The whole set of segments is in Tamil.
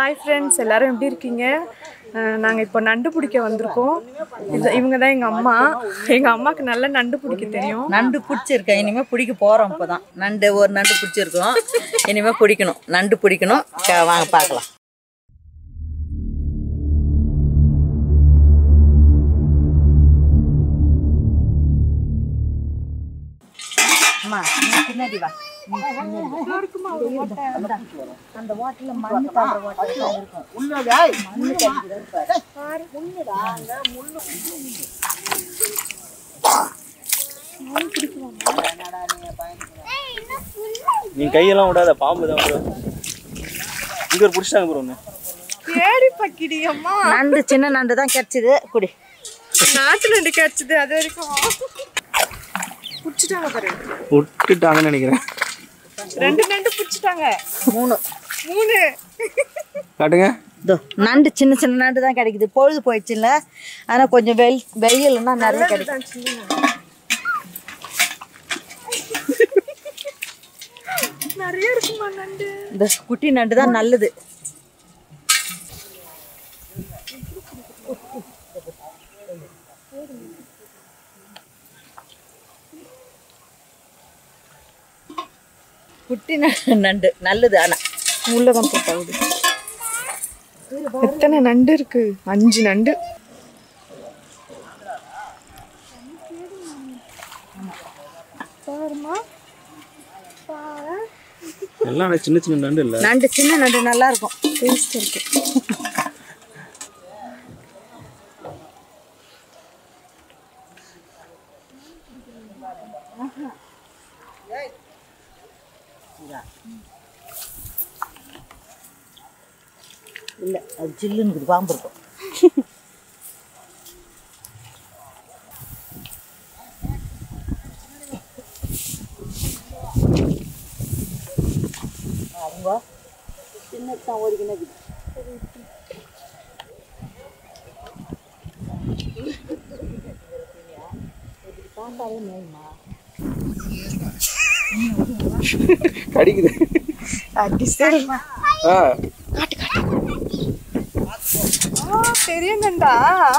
ஹாய் ஃப்ரெண்ட்ஸ் எல்லாரும் எப்படி இருக்கீங்க நாங்கள் இப்போ நண்டு பிடிக்க வந்திருக்கோம் இது இவங்க தான் எங்கள் அம்மா எங்கள் அம்மாவுக்கு நல்ல நண்டு பிடிக்க தெரியும் நண்டு பிடிச்சிருக்கேன் இனிமேல் பிடிக்க போகிறோம் இப்போ தான் நண்டு ஒரு நண்டு பிடிச்சிருக்கோம் இனிமேல் பிடிக்கணும் நண்டு பிடிக்கணும் க- வாங்க பார்க்கலாம் அம்மா நீ பின்னாடி வா நீ பின்னாடி வா. அந்த ஓட்டல மண்ணு தள்ளுற ஓட்டல இருக்கும் மண்ணு கட்டிக்கிறது பாரு. நீ கையெல்லாம் விடாத பாம்பு தான் ப்ரோ இங்க ஒரு பிடிச்சிட்டாங்க ப்ரோ ஒன்று தேடி பக்கிடி அம்மா நண்டு சின்ன நண்டு தான் கிடைச்சிது குடி நாட்டு நண்டு கிடச்சிது அது வரைக்கும் பிடிச்சிட்டாங்க பாரு விட்டுட்டாங்கன்னு நினைக்கிறேன் ரெண்டு நண்டு பிடிச்சிட்டாங்க மூணு மூணு காட்டுங்க இதோ நண்டு சின்ன சின்ன நண்டு தான் கிடைக்குது பொழுது போயிடுச்சுல்ல ஆனால் கொஞ்சம் வெயில் வெயில்னா நிறைய கிடைக்கும் தான் சின்ன நண்டு. நிறைய இருக்குமா நண்டு இந்த குட்டி நண்டு தான் நல்லது குட்டி ந- நண்டு நல்லது ஆனால் உள்ளதான் போட்டாங்க எத்தனை நண்டு இருக்கு அஞ்சு நண்டு பாருமா பாரு எல்லாம் ஆனா சின்ன சின்ன நண்டு இல்லை நண்டு சின்ன நண்டு நல்லா இருக்கும் டேஸ்ட் இருக்கு இல்லை அது ஜில்லுன்னு இருக்குது, பாம்பு இருக்கும் அவங்க சின்னதான் ஓடிக்கினது கடிக்குது அடி சரி ஆ பெரிய நண்டா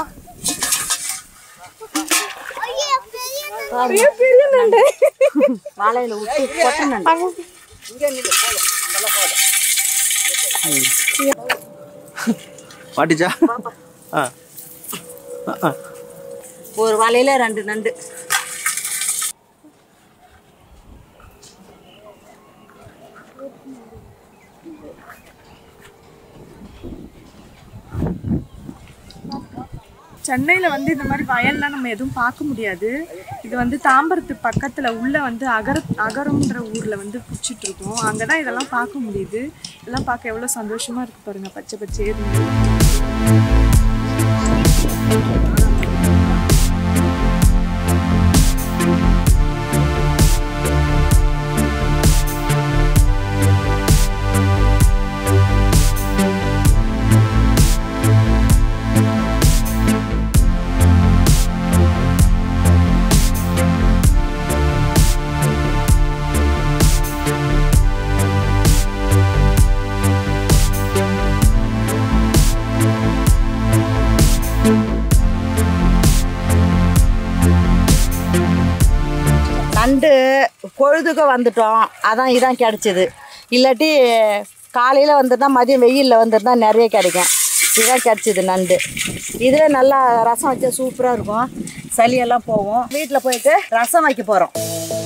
பெரிய பெரிய நண்டு வாழையில விட்டு கொட்டை நண்டு மாட்டிச்சா ஆ ஆ, ஆ ஒரு வலையில ரெண்டு நண்டு சென்னையில வந்து இந்த மாதிரி வயல்லாம் நம்ம எதுவும் பார்க்க முடியாது இது வந்து தாம்பரத்து பக்கத்துல உள்ள வந்து அகர அகரம்ன்ற ஊர்ல வந்து பிடிச்சிட்டு இருக்கோம் அங்கதான் இதெல்லாம் பார்க்க முடியுது இதெல்லாம் பார்க்க எவ்வளவு சந்தோஷமா இருக்கு பாருங்க பச்சை பச்சை நண்டு பொழுதுக்கு வந்துட்டோம் அதான் இதான் கிடைச்சிது இல்லாட்டி காலையில் வந்துருந்தா மதியம் வெயிலில் வந்துருந்தா நிறைய கிடைக்கும் இதுதான் கிடைச்சிது நண்டு இதில் நல்லா ரசம் வச்சா சூப்பராக இருக்கும் சளியெல்லாம் போகும் வீட்டில் போயிட்டு ரசம் வைக்க போகிறோம்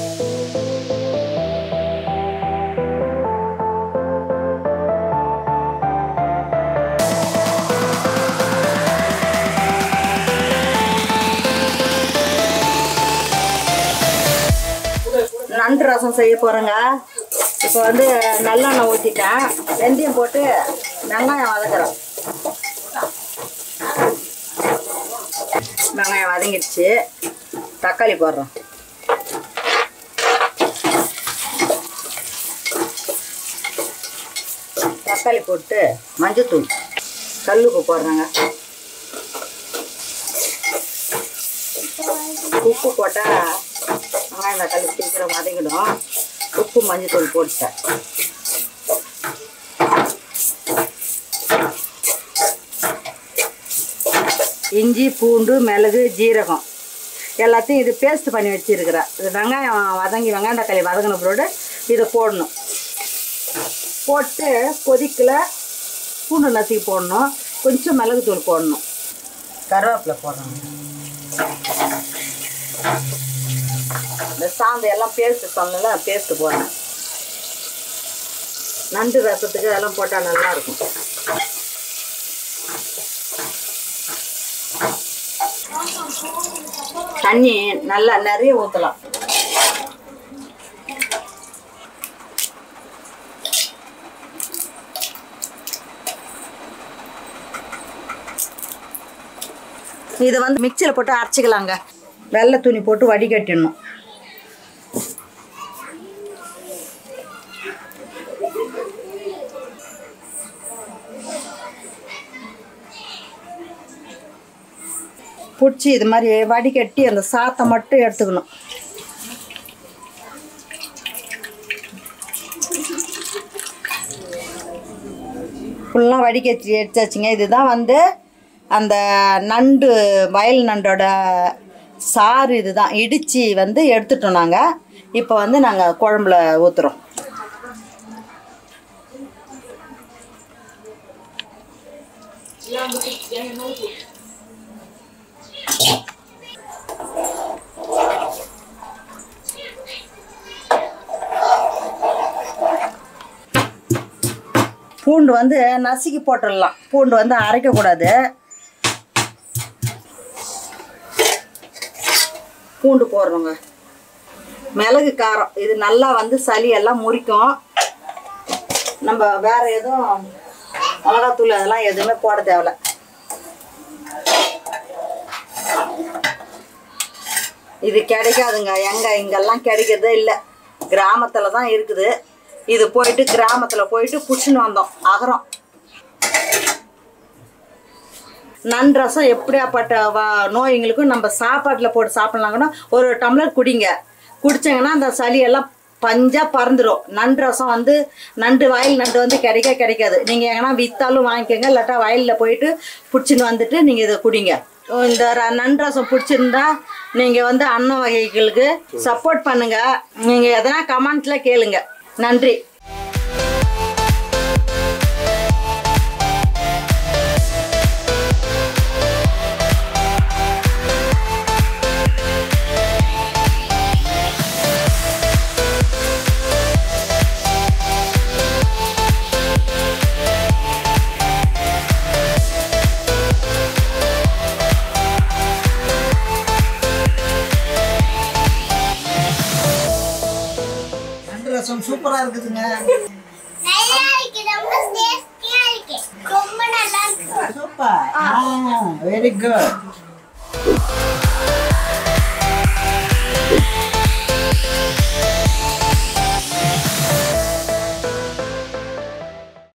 நண்டு ரசம் செய்ய போகிறேங்க இப்போ வந்து நல்லெண்ணெய் ஊற்றிட்டேன் வெந்தயம் போட்டு வெங்காயம் வதக்குறோம் வெங்காயம் வதங்கிடுச்சு தக்காளி போடுறோம் தக்காளி போட்டு மஞ்சத்தூள் கல்லுப்பு போடுறாங்க உப்பு போட்டால் வெங்காயம் தக்காளி சீக்கிரம் வதங்கிடும் உப்பு மஞ்சத்தூள் போட்டுட்டேன் இஞ்சி பூண்டு மிளகு ஜீரகம் எல்லாத்தையும் இது பேஸ்ட் பண்ணி வச்சிருக்கிறேன் இது வெங்காயம் வதங்கி வெங்காயம் தக்காளி வதங்கின பிறகு இதை போடணும் போட்டு கொதிக்கல பூண்டு நசுக்கி போடணும் கொஞ்சம் மிளகுத்தூள் போடணும் கருவேப்பிலை போடணும் இந்த சாந்து எல்லாம் பேஸ்ட் சொன்னல பேஸ்ட் போடுறேன் நண்டு ரசத்துக்கு அதெல்லாம் போட்டால் நல்லா இருக்கும் தண்ணி நல்லா நிறைய ஊற்றலாம் இதை வந்து மிக்சியில் போட்டு அரைச்சிக்கலாங்க வெள்ளை துணி போட்டு வடிகட்டிடணும் பிடிச்சி இது மாதிரி வடிகட்டி அந்த சாத்தை மட்டும் எடுத்துக்கணும் ஃபுல்லாக வடிகட்டி எடுத்தாச்சுங்க இதுதான் வந்து அந்த நண்டு வயல் நண்டோட சாறு இதுதான் இடித்து வந்து எடுத்துட்டோம் நாங்கள் இப்போ வந்து நாங்கள் குழம்புல ஊற்றுறோம் பூண்டு வந்து நசுக்கி போட்டுடலாம் பூண்டு வந்து அரைக்கக்கூடாது பூண்டு போடுறோங்க மிளகு காரம் இது நல்லா வந்து சளி எல்லாம் முறிக்கும் நம்ம வேற எதுவும் மிளகாத்தூள் அதெல்லாம் எதுவுமே போட தேவையில்ல இது கிடைக்காதுங்க எங்க இங்கெல்லாம் கிடைக்கிறதே இல்லை கிராமத்தில் தான் இருக்குது இது போயிட்டு கிராமத்தில் போயிட்டு புடிச்சுன்னு வந்தோம் அகரம் நன்றசம் எப்படியாப்பட்ட வா நோய்களுக்கும் நம்ம சாப்பாட்டில் போட்டு சாப்பிட்லாம் கூட ஒரு டம்ளர் குடிங்க குடிச்சிங்கன்னா அந்த சளியெல்லாம் பஞ்சா பறந்துடும் நண்டு ரசம் வந்து நண்டு வயல் நண்டு வந்து கிடைக்க கிடைக்காது நீங்கள் எங்கன்னா விற்றாலும் வாங்கிக்கோங்க இல்லாட்டா வயலில் போயிட்டு பிடிச்சின்னு வந்துட்டு நீங்கள் இதை குடிங்க இந்த ர- நண்டு ரசம் பிடிச்சிருந்தா நீங்கள் வந்து அன்ன வகைகளுக்கு சப்போர்ட் பண்ணுங்க நீங்கள் எதனா கமெண்ட்ல கேளுங்க நன்றி நண்டு ரசம் சூப்பரா இருக்குதுங்க நல்லா இருக்கு ரொம்ப டேஸ்டியா இருக்கு ரொம்ப நல்லா இருக்கு சூப்பர் வெரி குட்